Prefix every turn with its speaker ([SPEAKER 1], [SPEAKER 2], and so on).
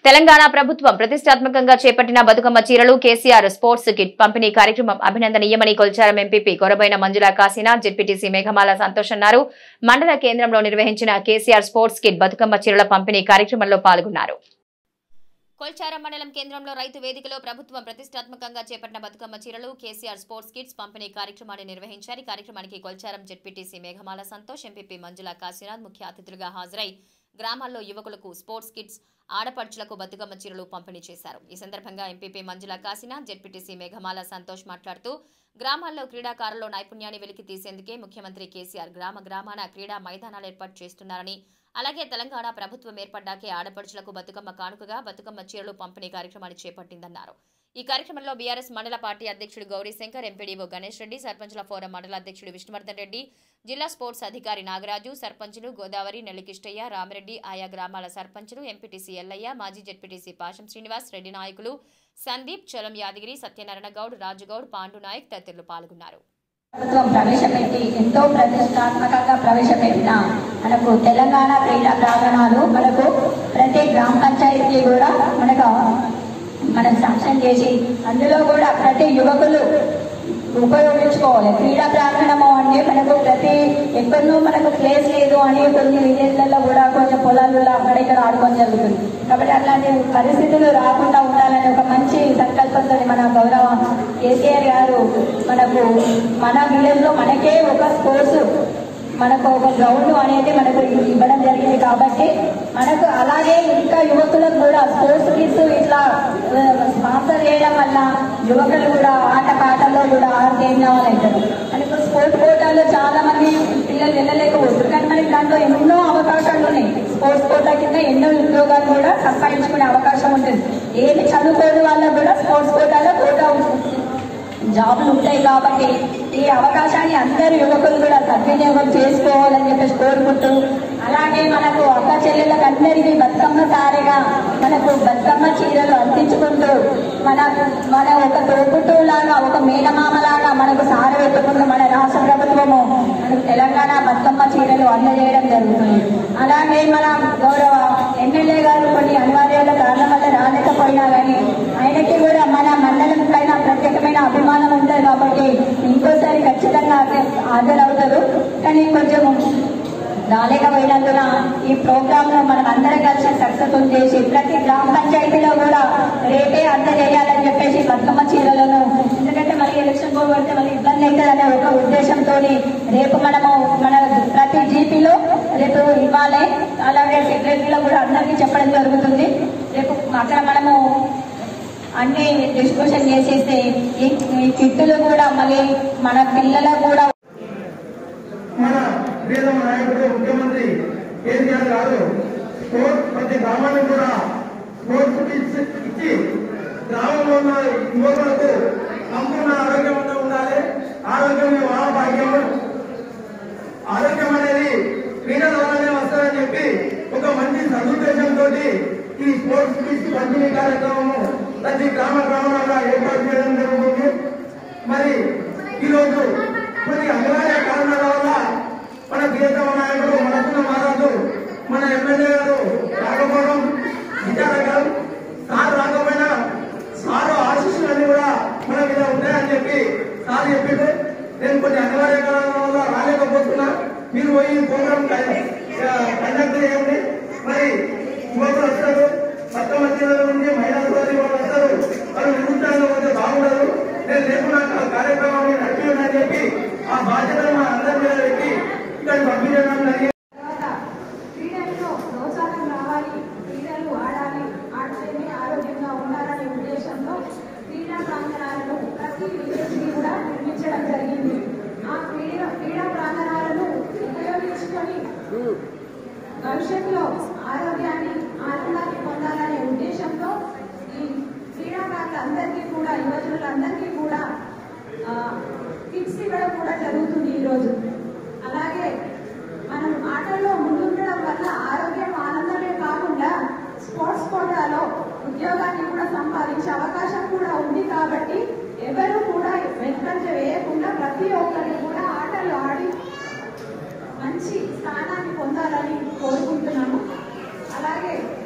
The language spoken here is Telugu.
[SPEAKER 1] తెలంగాణ ప్రభుత్వం ప్రతిష్టాత్మకంగా చేపట్టిన బతుకమ్మ చీరలు కేసీఆర్ స్పోర్ట్స్ కిట్ పంపిణీ కార్యక్రమం అభినందనీయమని కొల్చారం ఎంపీపీ కొరబైన మంజుల కాశీనాథ్ జెడ్పీటీసీ మేఘమాల సంతోష్ అన్నారు మండల కేంద్రంలో నిర్వహించిన కేసీఆర్ స్పోర్ట్స్ కిట్ బతుకమ్మ చీరల పంపిణీ కార్యక్రమంలో పాల్గొన్నారు కొల్చారం మండలం కేంద్రంలో రైతు వేదికలో ప్రభుత్వం ప్రతిష్టాత్మకంగా చేపట్టిన బతుకమ్మ చీరలు కేసీఆర్ స్పోర్ట్స్ కిట్స్ పంపిణీ కార్యక్రమాన్ని నిర్వహించారు ఈ కార్యక్రమానికి కొల్చారం జెడ్పీటీసీ మేఘమాల సంతోష్ ఎంపీపీ మంజుల కాశీనాథ్ ముఖ్య అతిథులుగా హాజరై గ్రామాల్లో యువకులకు స్పోర్ట్స్ కిట్స్ ఆడపడుచులకు బతుకమ్మ చీరలు పంపిణీ చేశారు ఈ సందర్భంగా ఎంపీపీ మంజుల కాశీనాథ్ జెడ్పీటీసీ మేఘమాల సంతోష్ మాట్లాడుతూ గ్రామాల్లో క్రీడాకారుల్లో నైపుణ్యాన్ని వెలికి తీసేందుకే ముఖ్యమంత్రి కేసీఆర్ గ్రామ గ్రామాన క్రీడా మైదానాలు ఏర్పాటు చేస్తున్నారని అలాగే తెలంగాణ ప్రభుత్వం ఏర్పడ్డాకే ఆడపడుచులకు బతుకమ్మ కానుకగా బతుకమ్మ చీరలు పంపిణీ కార్యక్రమాన్ని చేపట్టిందన్నారు ఈ కార్యక్రమంలో బీఆర్ఎస్ మండల పార్టీ అధ్యక్షుడు గౌరీశంకర్ ఎంపీడీఓ గణేష్ రెడ్డి సర్పంచుల ఫోరం మండల అధ్యక్షుడు విష్ణువర్ధన్ రెడ్డి జిల్లా స్పోర్ట్స్ అధికారి నాగరాజు సర్పంచులు గోదావరి నెల్లికిష్టయ్య రామిరెడ్డి ఆయా గ్రామాల సర్పంచులు ఎంపీటీసీ ఎల్లయ్య మాజీ జెడ్పీటీసీ పాషం శ్రీనివాస్ రెడ్డి నాయకులు సందీప్ చలం యాదగిరి సత్యనారాయణ గౌడ్ రాజుగౌడ్ పాండు నాయక్ తదితరులు పాల్గొన్నారు
[SPEAKER 2] ప్రభుత్వం ప్రవేశపెట్టి ఎంతో ప్రతిష్టాత్మకంగా ప్రవేశపెట్టిన మనకు తెలంగాణ క్రీడా ప్రాంగణాలు మనకు ప్రతి గ్రామ పంచాయతీ కూడా మనకు మనం శాంక్షన్ చేసి అందులో కూడా ప్రతి యువకులు ఉపయోగించుకోవాలి క్రీడా ప్రాంగణము అంటే మనకు ప్రతి ఎక్కడనూ మనకు ప్లేస్ లేదు అని కొన్ని విలేజ్లలో కూడా కొంచెం పొలాలలో అక్కడ ఇక్కడ ఆడుకొని జరుగుతుంది కాబట్టి అట్లాంటి పరిస్థితులు రాకుండా ఉండాలని ఒక మంచి సంకల్పంతో మన గౌరవ కేసీఆర్ గారు మనకు మన విలేజ్ లో మనకే ఒక స్పోర్ట్స్ మనకు ఒక గ్రౌండ్ అనేది మనకు ఇవ్వడం జరిగింది కాబట్టి మనకు అలాగే ఇంకా యువకులకు కూడా స్పోర్ట్స్ కిట్స్ ఇట్లా ఆ, స్పాన్సర్ చేయడం వల్ల యువకులు కూడా ఆట పాటల్లో కూడా ఆర్గేమ్ అవుతారు మనకు స్పోర్ట్స్ కోటాలో చాలా మంది పిల్లలు వెళ్ళలేకపోతున్నారు కానీ మనకి దాంట్లో ఎన్నో అవకాశాలు ఉన్నాయి స్పోర్ట్స్ కోటా కింద ఎన్నో ఉద్యోగాలు కూడా సంపాదించుకునే అవకాశం ఉంటుంది ఏమి చదువుకోని వాళ్ళకు కూడా స్పోర్ట్స్ కోటాలో కోటా ఉంటుంది జాబులు ఉంటాయి కాబట్టి ఈ అవకాశాన్ని అందరు యువకులు కూడా సద్వినియోగం చేసుకోవాలని చెప్పేసి కోరుకుంటూ అలాగే మనకు అక్క చెల్లెళ్ళకి అందరికీ బతుకమ్మ సారిగా మనకు బతుకమ్మ చీరలు అందించుకుంటూ మన మన ఒక తోపుటూలాగా ఒక మేనమామలాగా మనకు సార పెట్టుకుంటూ మన రాష్ట్ర ప్రభుత్వము మనకు తెలంగాణ బతుకమ్మ చీరలు అందజేయడం జరుగుతుంది అలాగే మన గౌరవ ఎమ్మెల్యే గారు కొన్ని అనివార్యాల కారణం వల్ల రాలేకపోయినా కానీ ఆయనకి కూడా మన మండలం పైన ప్రత్యేకమైన అభిమానం ఉంటుంది కాబట్టి ఇంకోసారి ఖచ్చితంగా హాజ- హాజరవుతారు కానీ కొంచెం రాలేకపోయినందున ఈ ప్రోగ్రామ్ లో మనం అందరం కలిసి సక్సెస్ఫుల్ చేసి ప్రతి గ్రామ పంచాయతీలో కూడా రేపే అందజేయాలని చెప్పేసి బతుకమ్మ చీరలను ఎందుకంటే మళ్ళీ ఎలక్షన్ కోడ్ పడితే మళ్ళీ ఇబ్బంది అవుతుంది అనే ఒక ఉద్దేశంతో రేపు మనము మన ప్రతి జీపీలో రేపు ఇవ్వాలి అలాగే సెక్రటరీలో కూడా అందరికీ చెప్పడం జరుగుతుంది రేపు అక్కడ మనము అన్ని డిస్కషన్ చేసేస్తే ఈ ఈ కిట్టులు కూడా మళ్ళీ మన పిల్లలకు కూడా
[SPEAKER 3] మన ప్రియతమ నాయకుడు ముఖ్యమంత్రి కేసీఆర్ గారు స్పోర్ట్స్ ప్రతి గ్రామానికి కూడా స్పోర్ట్స్ కిట్స్ ఇచ్చి గ్రామంలో ఉన్న యువకులకు సంపూర్ణ ఆరోగ్యంగా ఉండాలి ఆరోగ్యమే మహాభాగ్యం ఆరోగ్యం అనేది క్రీడల వల్లనే వస్తుందని చెప్పి ఒక మంచి సదుద్దేశంతో ఈ స్పోర్ట్స్ కిట్స్ పంపిణీ కార్యక్రమము ప్రతి గ్రామ గ్రామాలలో ఏర్పాటు చేయడం జరుగుతుంది మరి ఈరోజు కొన్ని అనివార్య కారణాల వల్ల మన ప్రియతమ నాయకుడు మనకున్న మహారాజు మన ఎమ్మెల్యే గారు రాకపోవడం విచారకరం సార్ రాకపోయినా సారు ఆశీస్సులన్నీ కూడా మన మీద ఉంటాయని చెప్పి సార్ చెప్పిండు నేను కొన్ని అనివార్య కారణాల వల్ల రాలేకపోతున్నా మీరు పోయి ఈ ప్రోగ్రామ్ కండక్ట్ చేయండి మరి యువకులు వస్తారు మొత్తం వచ్చిన నుండి మహిళా సోదరి వాళ్ళు వస్తారు వాళ్ళు నిరుత్సాహంగా పోతే బాగుండదు నేను రేపు నాకు ఆ కార్యక్రమాన్ని నడిపి చెప్పి ఆ బాధ్యతను మా అందరి మీద పెట్టి ఇక్కడ పంపించడం జరిగింది
[SPEAKER 4] తర్వాత క్రీడల్లో ప్రోత్సాహం రావాలి క్రీడలు ఆడాలి ఆడితేనే ఆరోగ్యంగా ఉండాలనే ఉద్దేశంతో క్రీడా ప్రాంగణాలను ప్రతి విలేజ్కి కూడా నిర్మించడం జరిగింది ఆ క్రీడా క్రీడా ప్రాంగణాలను ఉపయోగించుకొని భవిష్యత్తులో ఆరోగ్యాన్ని ఆనందాన్ని పొందాలనే ఉద్దేశంతో ఈ క్రీడాకారులందరికీ కూడా యువజనులందరికీ కూడా ఆ, టిప్స్ ఇవ్వడం కూడా జరుగుతుంది ఈరోజు అలాగే మనం ఆటల్లో ముందుండడం వల్ల ఆరోగ్యం ఆనందమే కాకుండా స్పోర్ట్స్ కోటాలో ఉద్యోగాన్ని కూడా సంపాదించే అవకాశం కూడా ఉంది కాబట్టి ఎవరు కూడా వెనుకంజ వేయకుండా ప్రతి ఒక్కరు కూడా ఆటలు ఆడి మంచి స్థానాన్ని పొందాలని కోరుకుంటున్నాము అలాగే